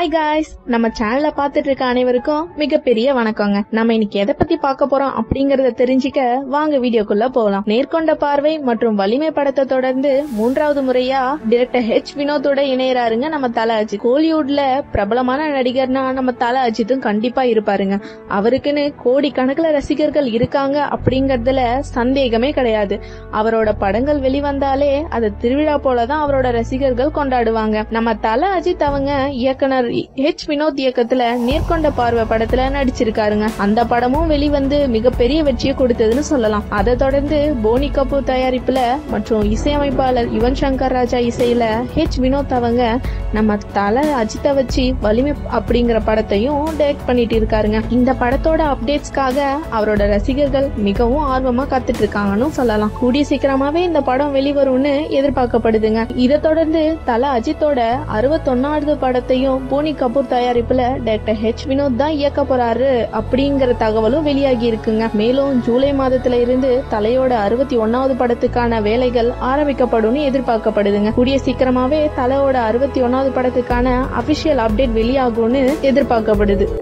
hi guys நம்ம சேனலை பார்த்துட்டு இருக்க அனைவருக்கும் மிகப்பெரிய வணக்கங்க நம்ம இன்னைக்கு எதை பத்தி பார்க்க போறோம் அப்படிங்கறத தெரிஞ்சுக்க வாங்க வீடியோக்குள்ள போகலாம் நேர்கொண்ட பார்வை மற்றும் வலிமை படத்தை தொடர்ந்து மூன்றாவது முறையா டிரெக்டர் ஹெச் வினோத்தோட இணையறாருங்க நம்ம தல அஜித் கோலிவுட்ல பிரபலமான நடிகர்னா நம்ம தல அஜித்தும் கண்டிப்பா இருப்பாருங்க அவருக்குன்னு கோடி கணக்குல ரசிகர்கள் இருக்காங்க அப்படிங்கறதுல சந்தேகமே கிடையாது அவரோட படங்கள் வெளிவந்தாலே அது திருவிழா போலதான் அவரோட ரசிகர்கள் கொண்டாடுவாங்க நம்ம தல அஜித் அவங்க இயக்குனர் ஹெச் வினோத் இயக்கத்துல நேர்கொண்ட பார்வை படத்துல நடிச்சிருக்காருங்க அந்த படமும் வெளிவந்து மிகப்பெரிய வெற்றியை கொடுத்ததுன்னு சொல்லலாம் அதை தொடர்ந்து போனி கபூர் தயாரிப்புல மற்றும் இசையமைப்பாளர் யுவன் சங்கர் ராஜா இசையில ஹெச் வினோத் அவங்க நம்ம தல அஜித்தை வச்சு வலிமை அப்படிங்கிற படத்தையும் டைரக்ட் பண்ணிட்டு இருக்காருங்க இந்த படத்தோட அப்டேட்ஸ்க்காக அவரோட ரசிகர்கள் மிகவும் ஆர்வமா காத்துட்டு இருக்காங்கன்னு சொல்லலாம் கூடிய சீக்கிரமாவே இந்த படம் வெளிவரும்னு எதிர்பார்க்கப்படுதுங்க இதை தொடர்ந்து தல அஜித்தோட அறுபத்தொன்னாவது படத்தையும் போனி கபூர் தயாரிப்புல டைரக்டர் ஹெச் வினோத் தான் இயக்க போறாரு அப்படிங்கிற தகவலும் வெளியாகி இருக்குங்க மேலும் ஜூலை மாதத்துல இருந்து தலையோட அறுபத்தி ஒன்னாவது படத்துக்கான வேலைகள் ஆரம்பிக்கப்படும்னு எதிர்பார்க்கப்படுதுங்க கூடிய சீக்கிரமாவே தலையோட அறுபத்தி ஒன்னாவது படத்துக்கான அபிஷியல் அப்டேட் வெளியாகும்னு எதிர்பார்க்கப்படுது